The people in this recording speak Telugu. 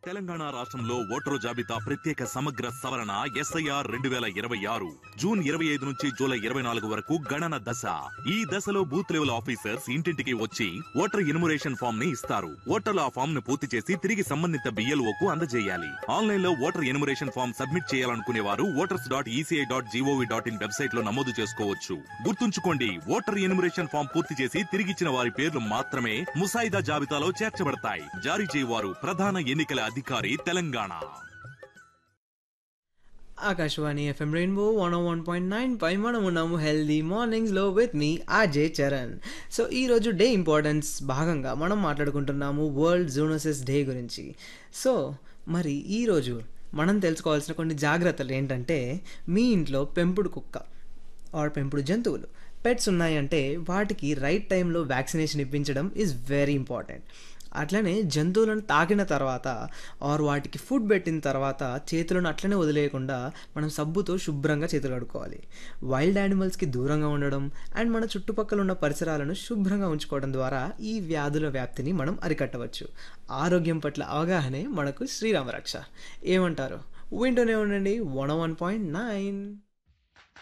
తెలంగాణ రాష్ట్రంలో ఓటరు జాబితా ప్రత్యేక సమగ్ర సవరణ ఎస్ఐఆర్ రెండు వేల ఇరవై ఆరు జూన్ ఇరవై ఐదు నుంచి జూలై ఇరవై నాలుగు వరకు గణన దశ ఈ దశలో బూత్ లెవెల్ ఆఫీసర్స్ ఇంటింటికి వచ్చి ఓటర్ ఇన్మురేషన్ ఫామ్ ని ఇస్తారు ఓటర్లు ఆ ఫామ్ ను పూర్తి చేసి తిరిగి సంబంధిత బిఎల్ఓ కు అందజేయాలి ఆన్లైన్ లో ఓటర్ ఇన్మురేషన్ ఫామ్ సబ్మిట్ చేయాలనుకునే వారు voters dot ECI dot GOV dot in website లో నమోదు చేసుకోవచ్చు గుర్తుంచుకోండి ఓటర్ ఇన్మురేషన్ ఫామ్ పూర్తి చేసి తిరిగిచ్చిన వారి పేర్లు మాత్రమే ముసాయిదా జాబితాలో చేర్చబడతాయి జారీ చేయవారు ప్రధాన ఎన్నికల అధికారి Telangana Akashvani FM rainbow one one point nine పై మనం ఉన్నాము హెల్దీ మార్నింగ్స్లో విత్ మీ ఆజే చరణ్ సో ఈరోజు డే ఇంపార్టెన్స్ భాగంగా మనం మాట్లాడుకుంటున్నాము వరల్డ్ జూనోసిస్ డే గురించి సో మరి ఈరోజు మనం తెలుసుకోవాల్సిన కొన్ని జాగ్రత్తలు ఏంటంటే మీ ఇంట్లో పెంపుడు కుక్క ఆర్ పెంపుడు జంతువులు పెట్స్ ఉన్నాయంటే వాటికి రైట్ టైంలో వ్యాక్సినేషన్ ఇప్పించడం ఈజ్ వెరీ ఇంపార్టెంట్ అట్లనే జంతువులను తాకిన తర్వాత ఆర్ వాటికి ఫుడ్ పెట్టిన తర్వాత చేతులను అట్లనే వదిలేయకుండా మనం సబ్బుతో శుభ్రంగా చేతులు కడుక్కోవాలి వైల్డ్ యానిమల్స్కి దూరంగా ఉండడం అండ్ మన చుట్టుపక్కల ఉన్న పరిసరాలను శుభ్రంగా ఉంచుకోవడం ద్వారా ఈ వ్యాధుల వ్యాప్తిని మనం అరికట్టవచ్చు ఆరోగ్యం పట్ల అవగాహనే మనకు శ్రీరామరక్ష ఏమంటారు వింటూనే ఉండండి వన్ వన్ పాయింట్ నైన్